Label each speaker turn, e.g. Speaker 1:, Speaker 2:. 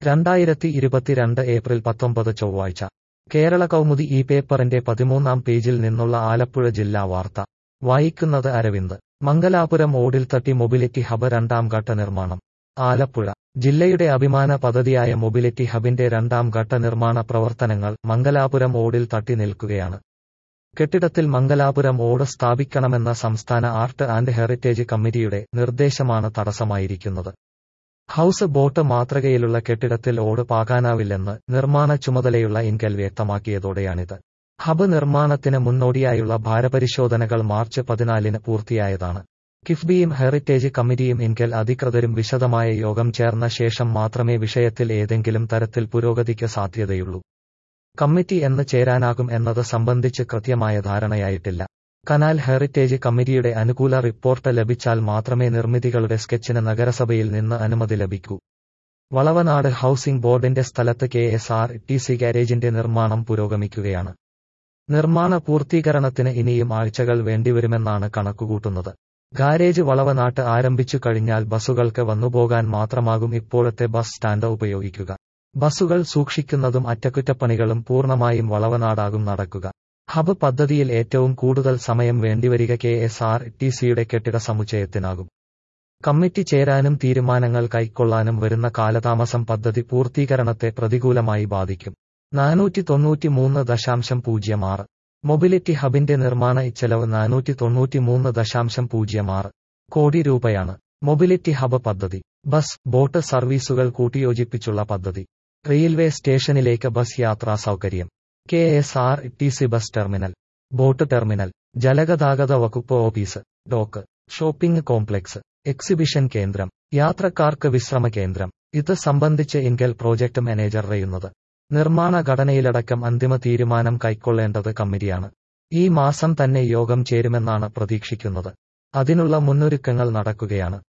Speaker 1: രണ്ടായിരത്തി ഇരുപത്തിരണ്ട് ഏപ്രിൽ പത്തൊമ്പത് ചൊവ്വാഴ്ച കേരള കൗമുദി ഈ പേപ്പറിന്റെ പതിമൂന്നാം പേജിൽ നിന്നുള്ള ആലപ്പുഴ ജില്ലാ വാർത്ത വായിക്കുന്നത് അരവിന്ദ് മംഗലാപുരം ഓടിൽ തട്ടി മൊബിലിറ്റി ഹബ് രണ്ടാം ഘട്ട നിർമ്മാണം ആലപ്പുഴ ജില്ലയുടെ അഭിമാന പദ്ധതിയായ മൊബിലിറ്റി ഹബിന്റെ രണ്ടാം ഘട്ട നിർമ്മാണ പ്രവർത്തനങ്ങൾ മംഗലാപുരം ഓടിൽ തട്ടി നിൽക്കുകയാണ് കെട്ടിടത്തിൽ മംഗലാപുരം ഓട് സ്ഥാപിക്കണമെന്ന സംസ്ഥാന ആർട്ട് ആൻഡ് ഹെറിറ്റേജ് കമ്മിറ്റിയുടെ നിർദ്ദേശമാണ് തടസ്സമായിരിക്കുന്നത് ഹൌസ് ബോട്ട് മാതൃകയിലുള്ള കെട്ടിടത്തിൽ ഓട് പാകാനാവില്ലെന്ന് നിർമ്മാണ ചുമതലയുള്ള ഇൻകൽ വ്യക്തമാക്കിയതോടെയാണിത് ഹബ് നിർമ്മാണത്തിന് മുന്നോടിയായുള്ള ഭാരപരിശോധനകൾ മാർച്ച് പതിനാലിന് പൂർത്തിയായതാണ് കിഫ്ബിയും ഹെറിറ്റേജ് കമ്മിറ്റിയും ഇൻകൽ അധികൃതരും വിശദമായ യോഗം ചേർന്ന ശേഷം മാത്രമേ വിഷയത്തിൽ ഏതെങ്കിലും തരത്തിൽ പുരോഗതിക്ക് സാധ്യതയുള്ളൂ കമ്മിറ്റി എന്ന് ചേരാനാകും എന്നത് സംബന്ധിച്ച് കൃത്യമായ ധാരണയായിട്ടില്ല കനാൽ ഹെറിറ്റേജ് കമ്മിറ്റിയുടെ അനുകൂല റിപ്പോർട്ട് ലഭിച്ചാൽ മാത്രമേ നിർമ്മിതികളുടെ സ്കെച്ചിന് നഗരസഭയിൽ നിന്ന് അനുമതി ലഭിക്കൂ വളവനാട് ഹൌസിംഗ് ബോർഡിന്റെ സ്ഥലത്ത് K S R T C ഗാരേജിന്റെ നിർമ്മാണം പുരോഗമിക്കുകയാണ് നിർമ്മാണ പൂർത്തീകരണത്തിന് ഇനിയും ആഴ്ചകൾ വേണ്ടിവരുമെന്നാണ് കണക്കുകൂട്ടുന്നത് ഗാരേജ് വളവനാട്ട് ആരംഭിച്ചു കഴിഞ്ഞാൽ ബസ്സുകൾക്ക് വന്നുപോകാൻ മാത്രമാകും ഇപ്പോഴത്തെ ബസ് സ്റ്റാൻഡ് ഉപയോഗിക്കുക ബസ്സുകൾ സൂക്ഷിക്കുന്നതും അറ്റകുറ്റപ്പണികളും പൂർണ്ണമായും വളവനാടാകും നടക്കുക ഹബ് പദ്ധതിയിൽ ഏറ്റവും കൂടുതൽ സമയം വേണ്ടിവരിക കെ എസ് ആർ ടി സിയുടെ കെട്ടിട സമുച്ചയത്തിനാകും കമ്മിറ്റി ചേരാനും തീരുമാനങ്ങൾ കൈക്കൊള്ളാനും വരുന്ന കാലതാമസം പദ്ധതി പൂർത്തീകരണത്തെ പ്രതികൂലമായി ബാധിക്കും നാനൂറ്റി തൊണ്ണൂറ്റിമൂന്ന് ദശാംശം പൂജ്യം ആറ് മൊബിലിറ്റി ഹബിന്റെ നിർമ്മാണ ഇച്ചെലവ് നാനൂറ്റി തൊണ്ണൂറ്റിമൂന്ന് ദശാംശം പൂജ്യം ആറ് കോടി രൂപയാണ് മൊബിലിറ്റി ഹബ് പദ്ധതി ബസ് ബോട്ട് സർവീസുകൾ കൂട്ടിയോജിപ്പിച്ചുള്ള പദ്ധതി റെയിൽവേ സ്റ്റേഷനിലേക്ക് ബസ് യാത്രാ സൗകര്യം K S R T C bus terminal boat terminal ജലഗതാഗത വകുപ്പ് office dock shopping complex exhibition കേന്ദ്രം യാത്രക്കാർക്ക് വിശ്രമ കേന്ദ്രം ഇത് സംബന്ധിച്ച് ഇൻകൽ പ്രോജക്ട് മാനേജർ പറയുന്നത് നിർമ്മാണ ഘടനയിലടക്കം അന്തിമ തീരുമാനം കൈക്കൊള്ളേണ്ടത് കമ്മിറ്റിയാണ് ഈ മാസം തന്നെ യോഗം ചേരുമെന്നാണ് പ്രതീക്ഷിക്കുന്നത് അതിനുള്ള മുന്നൊരുക്കങ്ങൾ നടക്കുകയാണ്